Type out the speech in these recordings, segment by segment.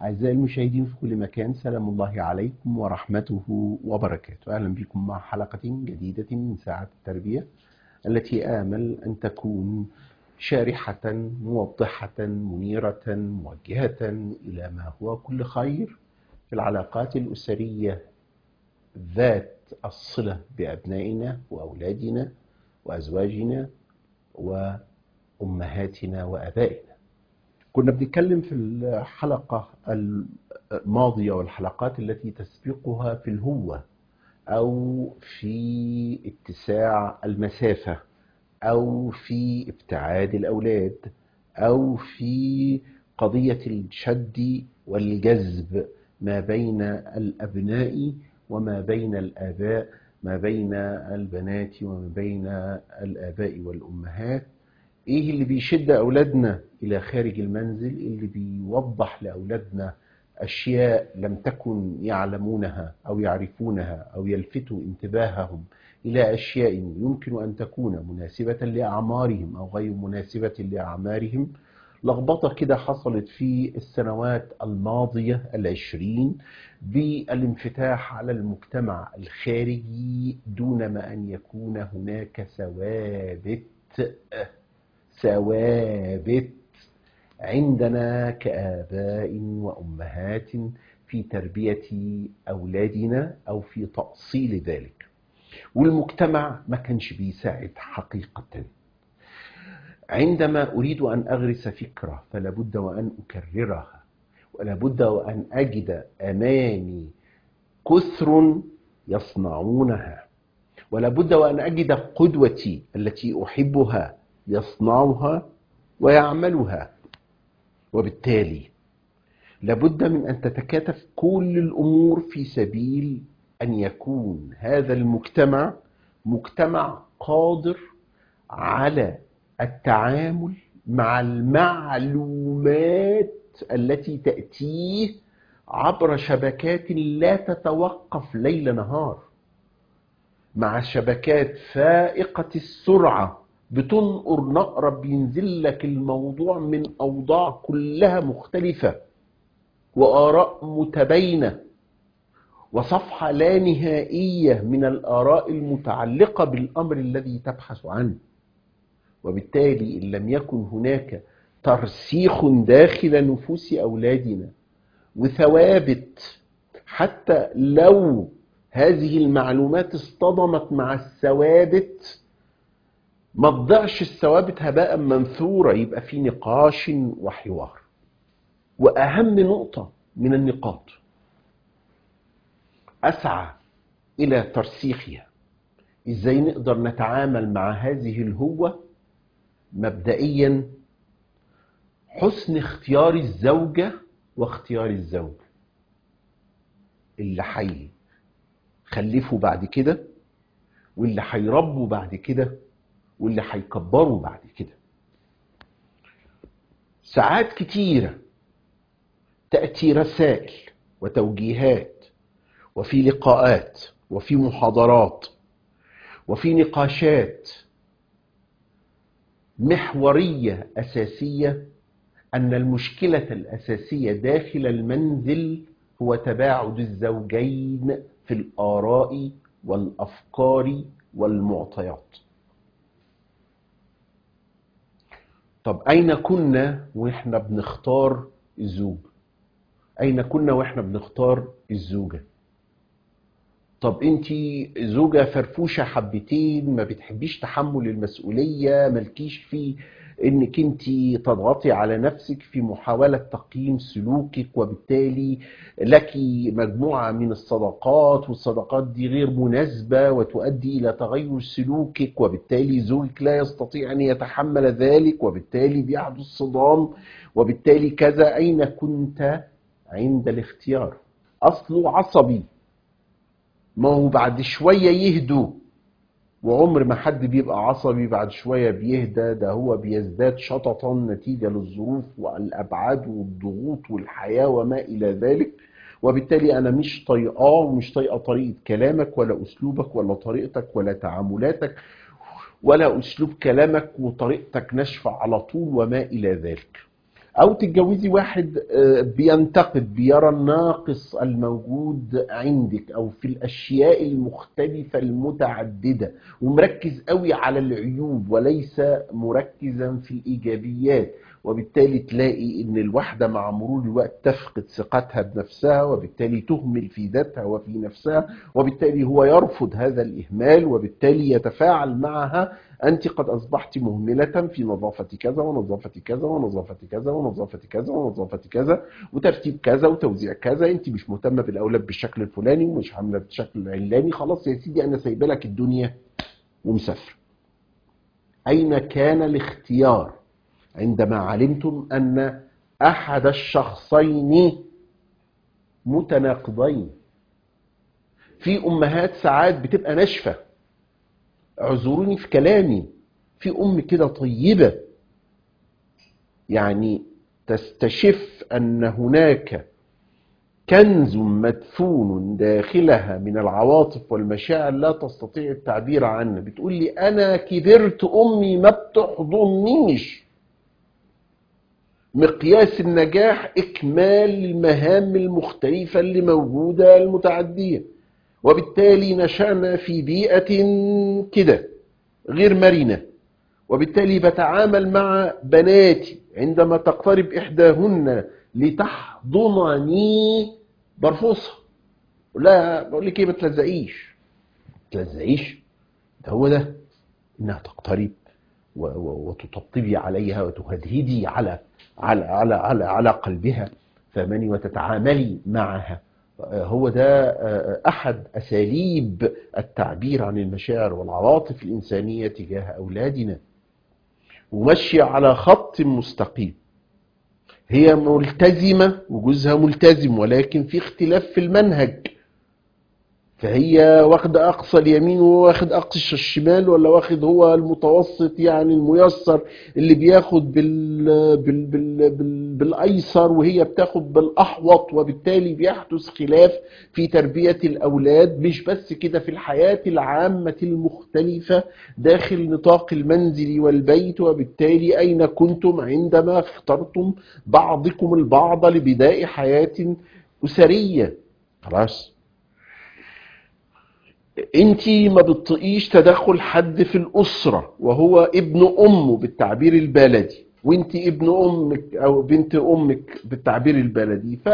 أعزائي المشاهدين في كل مكان سلام الله عليكم ورحمته وبركاته أهلا بكم مع حلقة جديدة من ساعة التربية التي آمل أن تكون شارحة موضحة منيرة موجهة إلى ما هو كل خير في العلاقات الأسرية ذات الصلة بأبنائنا وأولادنا وأزواجنا وأمهاتنا وأبائنا كنا بنتكلم في الحلقة الماضية والحلقات التي تسبقها في الهوة أو في اتساع المسافة أو في ابتعاد الأولاد أو في قضية الشد والجذب ما بين الأبناء وما بين الآباء ما بين البنات وما بين الآباء والأمهات ايه اللي بيشد اولادنا الى خارج المنزل اللي بيوضح لاولادنا اشياء لم تكن يعلمونها او يعرفونها او يلفتوا انتباههم الى اشياء يمكن ان تكون مناسبه لاعمارهم او غير مناسبه لاعمارهم لخبطه كده حصلت في السنوات الماضيه العشرين بالانفتاح على المجتمع الخارجي دون ما ان يكون هناك ثوابت ثوابت عندنا كآباء وأمهات في تربية أولادنا أو في تأصيل ذلك والمجتمع ما كانش بيساعد حقيقة عندما أريد أن أغرس فكرة فلا بد وأن أكررها ولا بد وأن أجد أمامي كثر يصنعونها ولا بد وأن أجد قدوتي التي أحبها يصنعها ويعملها وبالتالي لابد من ان تتكاتف كل الامور في سبيل ان يكون هذا المجتمع مجتمع قادر على التعامل مع المعلومات التي تاتيه عبر شبكات لا تتوقف ليل نهار مع شبكات فائقه السرعه بتنقر نقرة بينزل لك الموضوع من أوضاع كلها مختلفة وآراء متباينة وصفحة لا نهائية من الآراء المتعلقة بالأمر الذي تبحث عنه وبالتالي إن لم يكن هناك ترسيخ داخل نفوس أولادنا وثوابت حتى لو هذه المعلومات اصطدمت مع الثوابت ما تضيعش الثوابت هباء منثورة يبقى في نقاش وحوار وأهم نقطة من النقاط أسعى إلى ترسيخها إزاي نقدر نتعامل مع هذه الهوة مبدئيا حسن اختيار الزوجة واختيار الزوج اللي حي خلفوا بعد كده واللي هيربوا بعد كده واللي هيكبروا بعد كده ساعات كتيرة تأتي رسائل وتوجيهات وفي لقاءات وفي محاضرات وفي نقاشات محورية أساسية أن المشكلة الأساسية داخل المنزل هو تباعد الزوجين في الآراء والأفكار والمعطيات طب أين كنا وإحنا بنختار الزوج؟ أين كنا وإحنا بنختار الزوجة؟ طب أنت زوجة فرفوشة حبتين ما بتحبيش تحمل المسؤولية مالكيش في انك انت تضغطي على نفسك في محاولة تقييم سلوكك وبالتالي لك مجموعة من الصداقات والصداقات دي غير مناسبة وتؤدي الى تغير سلوكك وبالتالي زوجك لا يستطيع ان يتحمل ذلك وبالتالي بيحدث صدام وبالتالي كذا اين كنت عند الاختيار اصله عصبي ما هو بعد شوية يهدوا وعمر ما حد بيبقى عصبي بعد شوية بيهدى ده هو بيزداد شططا نتيجة للظروف والأبعاد والضغوط والحياة وما إلى ذلك وبالتالي أنا مش طايقاه ومش طايقة طريقة كلامك ولا أسلوبك ولا طريقتك ولا تعاملاتك ولا أسلوب كلامك وطريقتك ناشفة على طول وما إلى ذلك او تتجوزي واحد آه، بينتقد بيرى الناقص الموجود عندك او في الاشياء المختلفه المتعدده ومركز قوي على العيوب وليس مركزا في الايجابيات وبالتالي تلاقي ان الواحده مع مرور الوقت تفقد ثقتها بنفسها وبالتالي تهمل في ذاتها وفي نفسها وبالتالي هو يرفض هذا الاهمال وبالتالي يتفاعل معها انت قد اصبحت مهمله في نظافه كذا ونظافه كذا ونظافه كذا ونظافه كذا ونظافه كذا وترتيب كذا وتوزيع كذا انت مش مهتمه بالاولاد بالشكل الفلاني ومش عامله بالشكل العلاني خلاص يا سيدي انا سايبه لك الدنيا ومسافره اين كان الاختيار عندما علمتم ان احد الشخصين متناقضين في امهات ساعات بتبقى ناشفه اعذروني في كلامي في ام كده طيبه يعني تستشف ان هناك كنز مدفون داخلها من العواطف والمشاعر لا تستطيع التعبير عنه بتقول لي انا كبرت امي ما بتحضنيش مقياس النجاح اكمال المهام المختلفه اللي موجوده المتعديه وبالتالي نشأنا في بيئة كده غير مرنة وبالتالي بتعامل مع بناتي عندما تقترب إحداهن لتحضنني برفضها لا بقول لك ايه ما تلزقيش ما تلزقيش ده هو ده انها تقترب و- و- وتطبطبي عليها وتهدهدي على على على على, على قلبها فمني وتتعاملي معها هو ده احد اساليب التعبير عن المشاعر والعواطف الانسانيه تجاه اولادنا وماشيه على خط مستقيم هي ملتزمه وجوزها ملتزم ولكن في اختلاف في المنهج فهي واخدة أقصى اليمين وهو واخد أقصى الشمال ولا واخد هو المتوسط يعني الميسر اللي بياخد بال بال بال بال بالأيسر وهي بتاخد بالأحوط وبالتالي بيحدث خلاف في تربية الأولاد مش بس كده في الحياة العامة المختلفة داخل نطاق المنزل والبيت وبالتالي أين كنتم عندما اخترتم بعضكم البعض لبداء حياة أسرية خلاص انت ما بتطيقيش تدخل حد في الاسره وهو ابن امه بالتعبير البلدي وانت ابن امك او بنت امك بالتعبير البلدي ف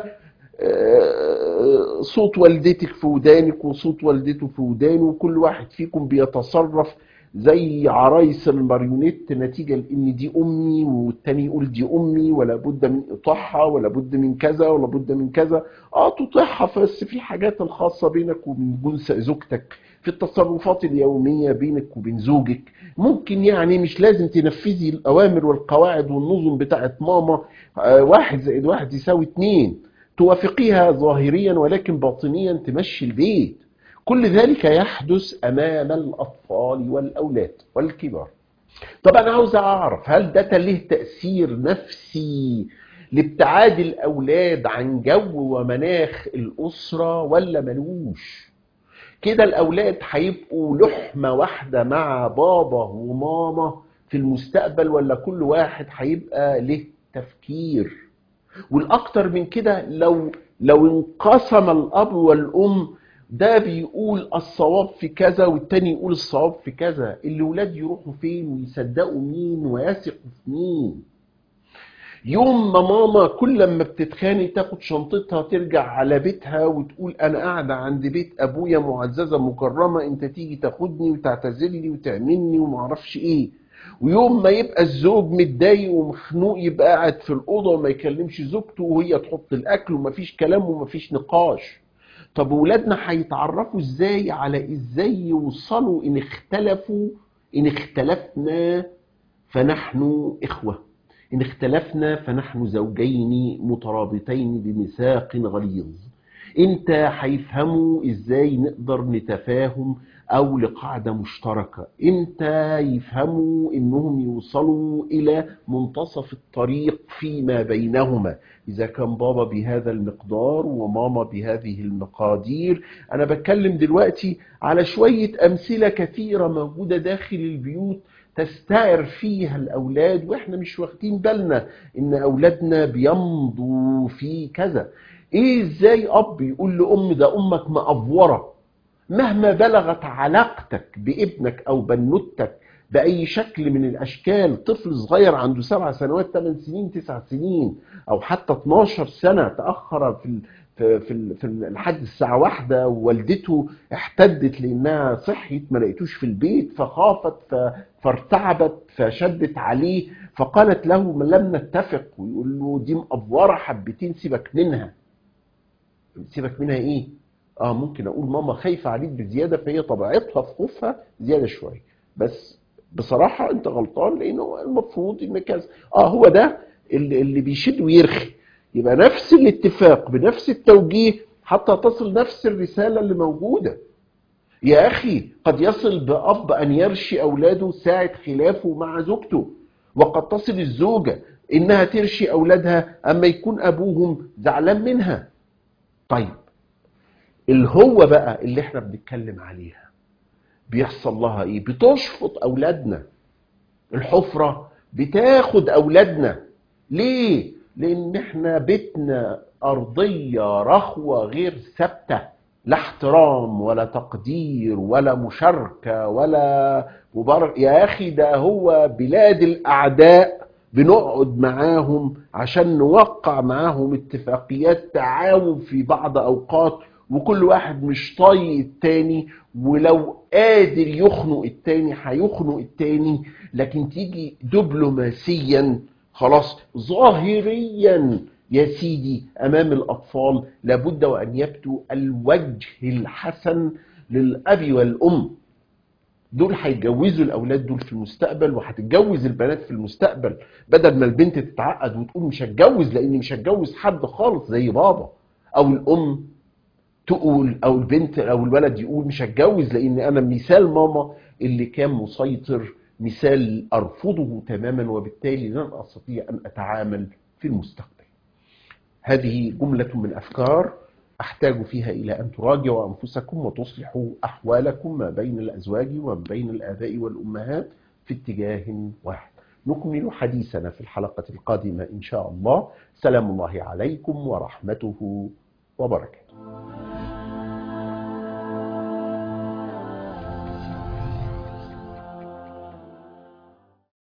آه، صوت والدتك في ودانك وصوت والدته في ودانه وكل واحد فيكم بيتصرف زي عرايس الماريونيت نتيجة لان دي امي والتاني يقول دي امي ولا بد من اطاعها ولا بد من كذا ولا بد من كذا اه تطيعها بس في حاجات الخاصة بينك وبين جنس زوجتك في التصرفات اليومية بينك وبين زوجك ممكن يعني مش لازم تنفذي الأوامر والقواعد والنظم بتاعت ماما آه، واحد زائد واحد يساوي اتنين توافقيها ظاهريا ولكن باطنيا تمشي البيت كل ذلك يحدث أمام الأطفال والأولاد والكبار طب أنا عاوز أعرف هل ده له تأثير نفسي لابتعاد الأولاد عن جو ومناخ الأسرة ولا ملوش كده الأولاد هيبقوا لحمة واحدة مع بابا وماما في المستقبل ولا كل واحد هيبقى له تفكير والأكتر من كده لو لو انقسم الأب والأم ده بيقول الصواب في كذا والتاني يقول الصواب في كذا الولاد يروحوا فين ويصدقوا مين ويثقوا في مين يوم ما ماما كل لما بتتخانق تاخد شنطتها ترجع على بيتها وتقول انا قاعده عند بيت ابويا معززه مكرمه انت تيجي تاخدني وتعتذر لي وتعملني ومعرفش ايه ويوم ما يبقى الزوج متضايق ومخنوق يبقى قاعد في الاوضه وما يكلمش زوجته وهي تحط الاكل ومفيش كلام ومفيش نقاش طب ولادنا هيتعرفوا ازاي على ازاي يوصلوا ان اختلفوا ان اختلفنا فنحن اخوه إن اختلفنا فنحن زوجين مترابطين بميثاق غليظ امتى هيفهموا ازاي نقدر نتفاهم او لقاعدة مشتركة امتى يفهموا انهم يوصلوا الى منتصف الطريق فيما بينهما اذا كان بابا بهذا المقدار وماما بهذه المقادير انا بتكلم دلوقتي على شوية امثلة كثيرة موجودة داخل البيوت تستعر فيها الأولاد وإحنا مش واخدين بالنا إن أولادنا بيمضوا في كذا إيه إزاي أب يقول لأم ده أمك مأفورة مهما بلغت علاقتك بابنك أو بنوتك بأي شكل من الأشكال طفل صغير عنده سبع سنوات ثمان سنين تسع سنين أو حتى 12 سنة تأخر في ال- في في في لحد الساعة واحدة ووالدته احتدت لأنها صحيت ما لقيتوش في البيت فخافت ف- فارتعبت فشدت عليه فقالت له ما لم نتفق ويقول له دي مقفورة حبتين سيبك منها سيبك منها ايه؟ اه ممكن اقول ماما خايفة عليك بزيادة فهي طبيعتها في خوفها زيادة شوية بس بصراحة انت غلطان لانه المفروض ان كذا اه هو ده اللي, اللي بيشد ويرخي يبقى نفس الاتفاق بنفس التوجيه حتى تصل نفس الرسالة اللي موجودة يا أخي قد يصل بأب أن يرشي أولاده ساعة خلافه مع زوجته وقد تصل الزوجة إنها ترشي أولادها أما يكون أبوهم زعلان منها طيب الهو بقى اللي احنا بنتكلم عليها بيحصل لها ايه بتشفط اولادنا الحفرة بتاخد اولادنا ليه لان احنا بيتنا ارضية رخوة غير ثابتة لا احترام ولا تقدير ولا مشاركة ولا مبارك يا اخي ده هو بلاد الاعداء بنقعد معاهم عشان نوقع معاهم اتفاقيات تعاون في بعض اوقات وكل واحد مش طايق التاني ولو قادر يخنق التاني هيخنق التاني لكن تيجي دبلوماسيا خلاص ظاهريا يا سيدي امام الاطفال لابد وان يبدو الوجه الحسن للاب والام دول هيتجوزوا الاولاد دول في المستقبل وهتتجوز البنات في المستقبل بدل ما البنت تتعقد وتقول مش هتجوز لاني مش هتجوز حد خالص زي بابا او الام تقول او البنت او الولد يقول مش هتجوز لان انا مثال ماما اللي كان مسيطر مثال ارفضه تماما وبالتالي لن استطيع ان اتعامل في المستقبل هذه جملة من افكار احتاج فيها الى ان تراجعوا انفسكم وتصلحوا احوالكم ما بين الازواج وما بين الاباء والامهات في اتجاه واحد نكمل حديثنا في الحلقة القادمة ان شاء الله سلام الله عليكم ورحمته وبركاته